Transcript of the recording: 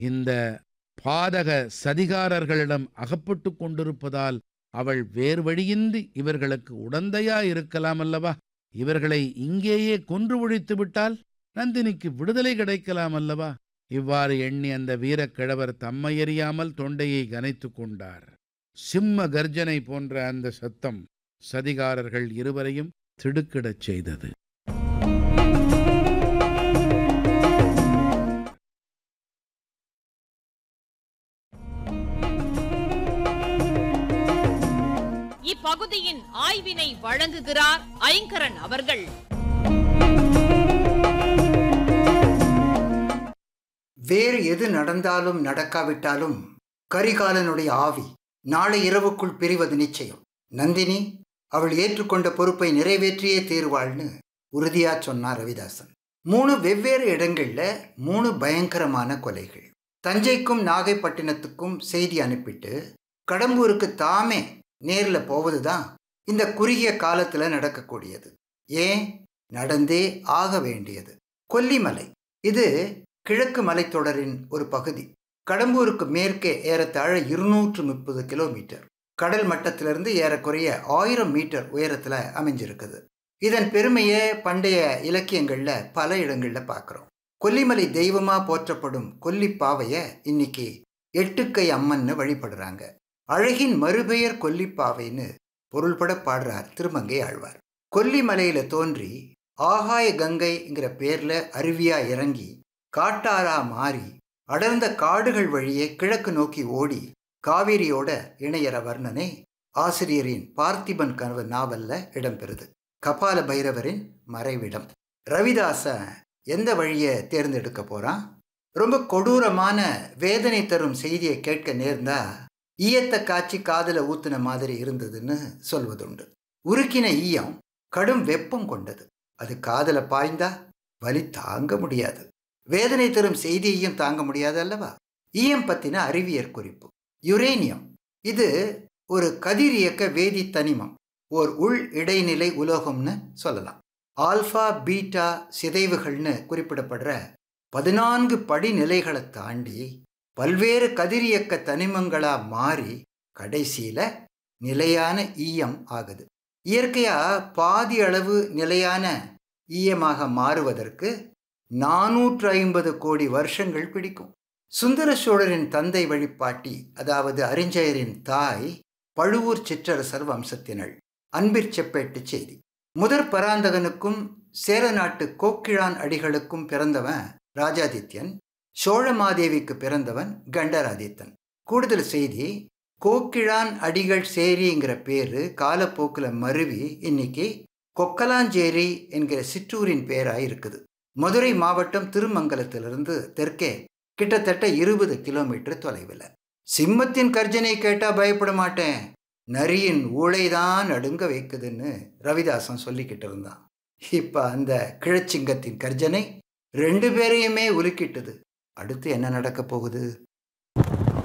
இந்த பாதக சதிகாரர்களிடம் அகப்பட்டுக் கொண்டிருப்பதால் அவள் வேறு வழியின்றி இவர்களுக்கு உடந்தையா இருக்கலாம் அல்லவா இவர்களை இங்கேயே கொன்று ஒழித்து விட்டால் நந்தினிக்கு விடுதலை கிடைக்கலாம் அல்லவா இவ்வாறு எண்ணி அந்த வீரக்கிழவர் தம்மையறியாமல் தொண்டையை கனைத்துக் கொண்டார் சிம்ம கர்ஜனை போன்ற அந்த சத்தம் சதிகாரர்கள் இருவரையும் திடுக்கிடச் செய்தது இப்பகுதியின் ஆய்வினை வழங்குகிறார் ஐங்கரன் அவர்கள் வேறு எது நடந்தாலும் நடக்காவிட்டாலும் கரிகாலனுடைய ஆவி நாளை இரவுக்குள் பிரிவது நிச்சயம் நந்தினி அவள் ஏற்றுக்கொண்ட பொறுப்பை நிறைவேற்றியே தீர்வாள்னு உறுதியா சொன்னார் ரவிதாசன் மூணு வெவ்வேறு இடங்கள்ல மூணு பயங்கரமான கொலைகள் தஞ்சைக்கும் நாகைப்பட்டினத்துக்கும் செய்தி அனுப்பிட்டு கடம்பூருக்கு தாமே நேரில் போவதுதான் இந்த குறுகிய காலத்துல நடக்கக்கூடியது ஏன் நடந்தே ஆக வேண்டியது கொல்லிமலை இது கிழக்கு மலைத்தொடரின் ஒரு பகுதி கடம்பூருக்கு மேற்கே ஏறத்தாழ இருநூற்று முப்பது கிலோமீட்டர் கடல் மட்டத்திலிருந்து ஏறக்குறைய ஆயிரம் மீட்டர் உயரத்தில் அமைஞ்சிருக்குது இதன் பெருமையை பண்டைய இலக்கியங்களில் பல இடங்களில் பார்க்குறோம் கொல்லிமலை தெய்வமாக போற்றப்படும் கொல்லிப்பாவையை இன்னைக்கு எட்டுக்கை அம்மன்னு வழிபடுறாங்க அழகின் மறுபெயர் கொல்லிப்பாவைன்னு பொருள்பட பாடுறார் திருமங்கை ஆழ்வார் கொல்லிமலையில தோன்றி ஆகாய கங்கைங்கிற பேர்ல அருவியா இறங்கி காட்டாரா மாறி அடர்ந்த காடுகள் வழியே கிழக்கு நோக்கி ஓடி காவேரியோட இணையற வர்ணனை ஆசிரியரின் பார்த்திபன் கனவு நாவல்ல இடம்பெறுது கபால பைரவரின் மறைவிடம் ரவிதாசன் எந்த வழியை தேர்ந்தெடுக்க போறான் ரொம்ப கொடூரமான வேதனை தரும் செய்தியை கேட்க நேர்ந்தா ஈயத்த காய்ச்சி காதல ஊத்துன மாதிரி இருந்ததுன்னு சொல்வதுண்டு உருக்கின ஈயம் கடும் வெப்பம் கொண்டது அது காதல பாய்ந்தா வலி தாங்க முடியாது வேதனை தரும் செய்தியையும் தாங்க முடியாது அல்லவா ஈயம் பத்தின அறிவியற் குறிப்பு யுரேனியம் இது ஒரு கதிரியக்க வேதி தனிமம் ஓர் உள் இடைநிலை உலோகம்னு சொல்லலாம் ஆல்ஃபா பீட்டா சிதைவுகள்னு குறிப்பிடப்படுற பதினான்கு படிநிலைகளை தாண்டி பல்வேறு கதிரியக்க தனிமங்களா மாறி கடைசியில நிலையான ஈயம் ஆகுது இயற்கையா பாதி அளவு நிலையான ஈயமாக மாறுவதற்கு நானூற்று ஐம்பது கோடி வருஷங்கள் பிடிக்கும் சுந்தர சோழரின் தந்தை வழிபாட்டி அதாவது அறிஞரின் தாய் பழுவூர் சிற்றரசர் வம்சத்தினள் அன்பிற் செப்பேட்டு செய்தி முதற் பராந்தகனுக்கும் சேர நாட்டு கோக்கிழான் அடிகளுக்கும் பிறந்தவன் ராஜாதித்யன் சோழமாதேவிக்கு பிறந்தவன் கண்டராதித்தன் கூடுதல் செய்தி கோக்கிழான் அடிகள் சேரிங்கிற பேரு காலப்போக்கில் மருவி இன்னைக்கு கொக்கலாஞ்சேரி என்கிற சிற்றூரின் பேராய் இருக்குது மதுரை மாவட்டம் திருமங்கலத்திலிருந்து தெற்கே கிட்டத்தட்ட இருபது கிலோமீட்டர் தொலைவில் சிம்மத்தின் கர்ஜனை கேட்டா பயப்பட மாட்டேன் நரியின் ஊழைதான் நடுங்க வைக்குதுன்னு ரவிதாசன் சொல்லிக்கிட்டு இருந்தான் இப்ப அந்த கிழச்சிங்கத்தின் கர்ஜனை ரெண்டு பேரையுமே உலுக்கிட்டது அடுத்து என்ன நடக்க போகுது